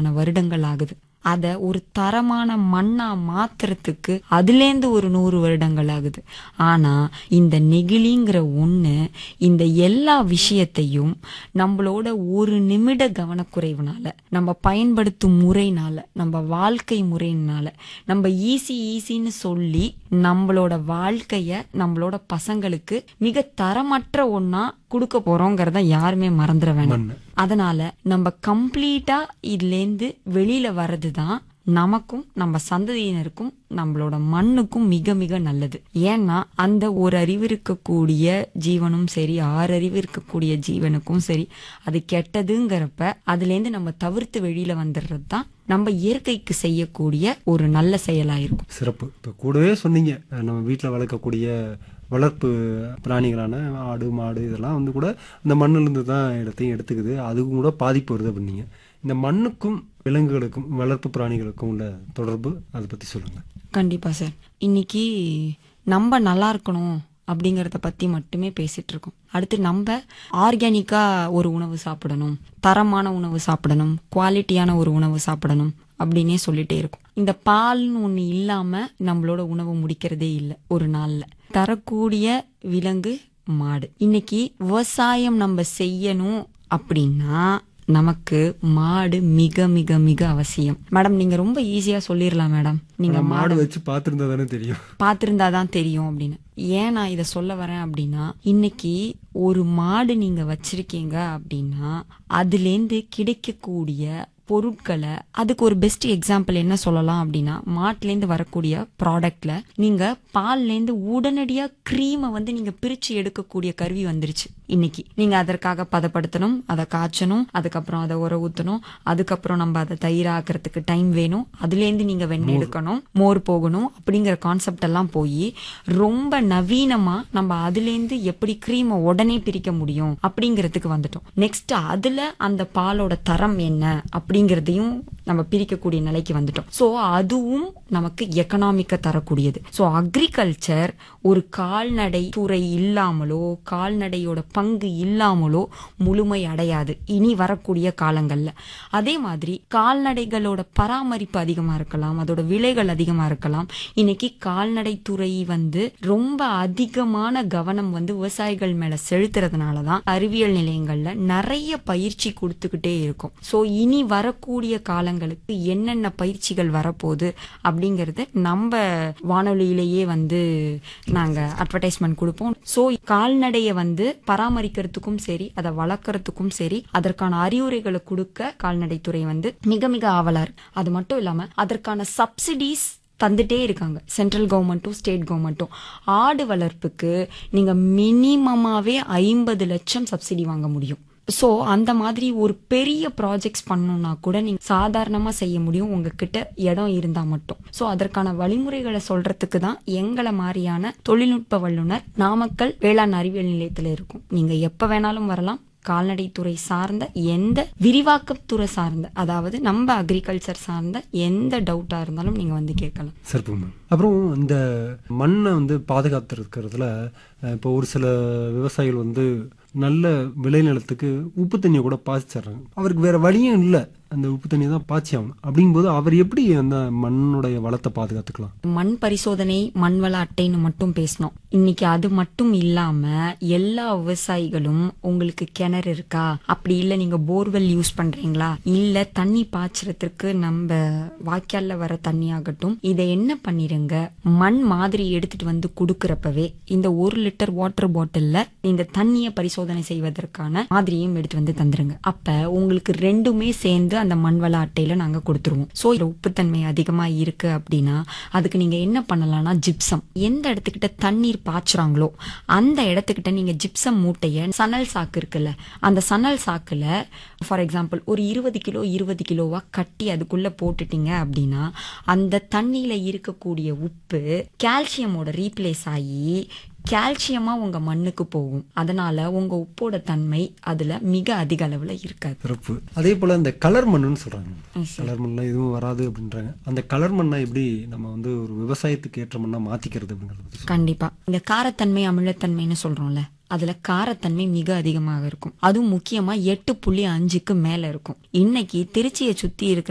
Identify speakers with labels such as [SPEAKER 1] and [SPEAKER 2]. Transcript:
[SPEAKER 1] நூற்றுக்கணக்கான வருடங்கள் ஆகுது அத ஒரு தரமான மண்ணா மாத்துறதுக்கு அதுலேந்து ஒரு நூறு வருடங்கள் ஆகுது ஆனா இந்த நெகிழிங்கிற ஒண்ணு இந்த எல்லா விஷயத்தையும் நம்மளோட ஒரு நிமிட கவனக்குறைவுனால நம்ம பயன்படுத்தும் முறைனால நம்ம வாழ்க்கை முறையினால நம்ம ஈஸி ஈஸின்னு சொல்லி நம்மளோட வாழ்க்கைய நம்மளோட பசங்களுக்கு மிக தரமற்ற ஒண்ணா கொடுக்க போறோங்கிறத யாருமே மறந்துட வேண்டாம்
[SPEAKER 2] மண்ணு.
[SPEAKER 1] அதனால நம்ம கம்ப்ளீட்டா இதுலேருந்து வெளியில வர்றதுதான் நமக்கும் நம்ம சந்ததியினருக்கும் நம்மளோட மண்ணுக்கும் மிக மிக நல்லது ஏன்னா அந்த ஒரு அறிவு இருக்கக்கூடிய ஜீவனும் சரி ஆறு அறிவு இருக்கக்கூடிய ஜீவனுக்கும் சரி அது கெட்டதுங்கிறப்ப அதுலேருந்து நம்ம தவிர்த்து வெளியில வந்துடுறது தான் நம்ம இயற்கைக்கு செய்யக்கூடிய ஒரு நல்ல செயலா இருக்கும்
[SPEAKER 2] சிறப்பு இப்போ கூடவே சொன்னீங்க அஹ் நம்ம வீட்டில் வளர்க்கக்கூடிய வளர்ப்பு பிராணிகளான ஆடு மாடு இதெல்லாம் வந்து கூட இந்த மண்ணிலிருந்து தான் இடத்தையும் எடுத்துக்குது அதுக்கும் கூட பாதிப்பு வருது அப்படின்னீங்க இந்த மண்ணுக்கும் விலங்குகளுக்கும் வளர்ப்பு பிராணிகளுக்கும் உள்ள தொடர்பு அதை பற்றி சொல்லுங்கள்
[SPEAKER 1] கண்டிப்பா சார் இன்னைக்கு நம்ம நல்லா இருக்கணும் அப்படிங்கறத பத்தி மட்டுமே பேசிட்டு இருக்கோம் அடுத்து நம்ம ஆர்கானிக்கா ஒரு உணவு சாப்பிடணும் தரமான உணவு சாப்பிடணும் குவாலிட்டியான ஒரு உணவு சாப்பிடணும் அப்படின்னே சொல்லிட்டே இருக்கும் இந்த பால்னு ஒண்ணு இல்லாம நம்மளோட உணவு முடிக்கிறதே இல்லை ஒரு நாள்ல தரக்கூடிய விலங்கு மாடு இன்னைக்கு விவசாயம் நம்ம செய்யணும் அப்படின்னா நமக்கு மாடு மிக மிக மிக அவசியம் மேடம் நீங்க ரொம்ப ஈஸியா சொல்லிடலாம் மேடம் நீங்க
[SPEAKER 2] ஆனா மாடு வச்சு பார்த்துருந்தா தானே தெரியும்
[SPEAKER 1] பார்த்திருந்தாதான் தெரியும் அப்படின்னு ஏன் நான் இதை சொல்ல வரேன் அப்படின்னா இன்னைக்கு ஒரு மாடு நீங்க வச்சிருக்கீங்க அப்படின்னா அதுலேருந்து கிடைக்கக்கூடிய பொருட்களை அதுக்கு ஒரு பெஸ்ட் எக்ஸாம்பிள் என்ன சொல்லலாம் அப்படின்னா மாட்டுலேருந்து வரக்கூடிய ப்ராடக்ட்ல நீங்க பால்லேருந்து உடனடியா க்ரீமை வந்து நீங்க பிரிச்சு எடுக்கக்கூடிய கருவி வந்துருச்சு இன்னைக்கு நீங்க அதற்காக பதப்படுத்தணும் அதை காய்ச்சணும் அதுக்கப்புறம் அதை உர ஊத்தணும் அதுக்கப்புறம் நம்ம அதை தயிராக்கிறதுக்கு டைம் வேணும் அதுலேருந்து நீங்க வெண்ணெய் எடுக்கணும் மோர் போகணும் அப்படிங்கிற கான்செப்ட் எல்லாம் போய் ரொம்ப நவீனமா நம்ம அதுலேருந்து எப்படி க்ரீமை உடனே பிரிக்க முடியும் அப்படிங்கிறதுக்கு வந்துட்டோம் நெக்ஸ்ட் அதுல அந்த பாலோட தரம் என்ன அப்படிங்கறதையும் நம்ம பிரிக்கக்கூடிய நிலைக்கு வந்துட்டோம் சோ அதுவும் நமக்கு எக்கனாமிக்க தரக்கூடியது சோ அக்ரிகல்ச்சர் ஒரு கால்நடை துறை இல்லாமலோ கால்நடையோட பங்கு இல்லாமலோ முழுமை அடையாது இனி வரக்கூடிய காலங்கள்ல அதே மாதிரி கால்நடைகளோட பராமரிப்பு அதிகமா இருக்கலாம் அதோட விலைகள் அதிகமா இருக்கலாம் இன்னைக்கு கால்நடை துறை வந்து ரொம்ப அதிகமான கவனம் வந்து விவசாயிகள் மேல செலுத்துறதுனால தான் அறிவியல் நிலையங்கள்ல நிறைய பயிற்சி கொடுத்துக்கிட்டே இருக்கும் சோ இனி வரக்கூடிய காலங்களுக்கு என்னென்ன பயிற்சிகள் வரப்போகுது அப்படிங்கறது நம்ம வானொலியிலேயே வந்து நாங்க அட்வர்டைஸ்மெண்ட் கொடுப்போம் சோ கால்நடையை வந்து பராமரிக்கிறதுக்கும் சரி அதை வளர்க்கறதுக்கும் சரி அதற்கான அறிவுரைகளை கொடுக்க கால்நடைத்துறை வந்து மிக மிக ஆவலா இருக்கு அது மட்டும் இல்லாம அதற்கான சப்சிடிஸ் தந்துட்டே இருக்காங்க சென்ட்ரல் கவர்மெண்ட்டும் ஸ்டேட் கவர்மெண்ட்டும் ஆடு வளர்ப்புக்கு நீங்க மினிமமாவே ஐம்பது லட்சம் சப்சிடி வாங்க முடியும் ஸோ அந்த மாதிரி ஒரு பெரிய ப்ராஜெக்ட்ஸ் பண்ணணும்னா கூட நீங்க சாதாரணமா செய்ய முடியும் உங்ககிட்ட இடம் இருந்தா மட்டும் ஸோ அதற்கான வழிமுறைகளை சொல்றதுக்கு தான் எங்களை மாதிரியான தொழில்நுட்ப வல்லுனர் நாமக்கல் வேளாண் அறிவியல் நிலையத்துல இருக்கும் நீங்க எப்ப வேணாலும் வரலாம் கால்நடைத்துறை சார்ந்த எந்த விரிவாக்கத்துறை சார்ந்த அதாவது நம்ம அக்ரிகல்ச்சர் சார்ந்த எந்த டவுட்டா இருந்தாலும் நீங்க வந்து கேட்கலாம்
[SPEAKER 2] சிறப்பு மேம் அப்புறம் இந்த மண்ணை வந்து பாதுகாத்துருக்கிறதுல அஹ், இப்போ ஒரு சில விவசாயிகள் வந்து நல்ல விளைநிலத்துக்கு உப்பு தண்ணியை கூட பாய்ச்சிடுறாங்க அவருக்கு வேற வழியும் இல்லை அந்த உப்பு தண்ணியை தான் பாய்ச்சி ஆகணும் அப்படிங்கும்போது அவர் எப்படி அந்த மண்ணுடைய வளத்தை பாதுகாத்துக்கலாம்
[SPEAKER 1] மண் பரிசோதனை மண் வள அட்டைன்னு மட்டும் பேசணும் இன்னைக்கு அது மட்டும் இல்லாம எல்லா விவசாயிகளும் உங்களுக்கு கிணறு இருக்கா அப்படி இல்ல நீங்க போர்வெல் யூஸ் பண்றீங்களா இல்ல தண்ணி பாய்ச்சறதுக்கு நம்ம வாய்க்கால்ல வர தண்ணி ஆகட்டும் இதை என்ன பண்ணிருங்க மண் மாதிரி எடுத்துட்டு வந்து குடுக்கறப்பவே இந்த ஒரு லிட்டர் வாட்டர் பாட்டில்ல இந்த தண்ணிய பரிசோதனை செய்வதற்கான மாதிரியும் எடுத்து வந்து தந்துருங்க அப்ப உங்களுக்கு ரெண்டுமே சேர்ந்து அந்த மண் வள அட்டையில நாங்க கொடுத்துருவோம் சோ இதுல உப்புத்தன்மை அதிகமா இருக்கு அப்படின்னா அதுக்கு நீங்க என்ன பண்ணலாம்னா ஜிப்சம் எந்த இடத்துக்கிட்ட தண்ணீர் பாய்ச்சுறாங்களோ அந்த இடத்துக்கிட்ட நீங்க ஜிப்சம் மூட்டைய சணல் சாக்கு இருக்குல்ல அந்த சணல் சாக்குல ஃபார் எக்ஸாம்பிள் ஒரு இருபது கிலோ இருபது கிலோவா கட்டி அதுக்குள்ள போட்டுட்டீங்க அப்படின்னா அந்த தண்ணியில இருக்கக்கூடிய உப்பு கால்சியமோட ரீப்ளேஸ் ஆகி கால்சியமா உங்க மண்ணுக்கு போகும் அதனால உங்க உப்போட தன்மை அதுல மிக அதிக அளவுல இருக்காது
[SPEAKER 2] சிறப்பு அதே போல இந்த கலர் மண்ணுன்னு சொல்றாங்க கலர் மண்ணில் எதுவும் வராது அப்படின்றாங்க அந்த கலர் மண்ணை எப்படி நம்ம வந்து ஒரு விவசாயத்துக்கு ஏற்ற மண்ணா மாத்திக்கிறது அப்படிங்கிறது பத்தி
[SPEAKER 1] கண்டிப்பா இந்த காரத்தன்மை அமிலத்தன்மைன்னு சொல்றோம்ல அதுல காரத்தன்மை மிக அதிகமாக இருக்கும் அதுவும் முக்கியமா எட்டு புள்ளி அஞ்சுக்கு மேல இருக்கும் இன்னைக்கு திருச்சியை சுத்தி இருக்கிற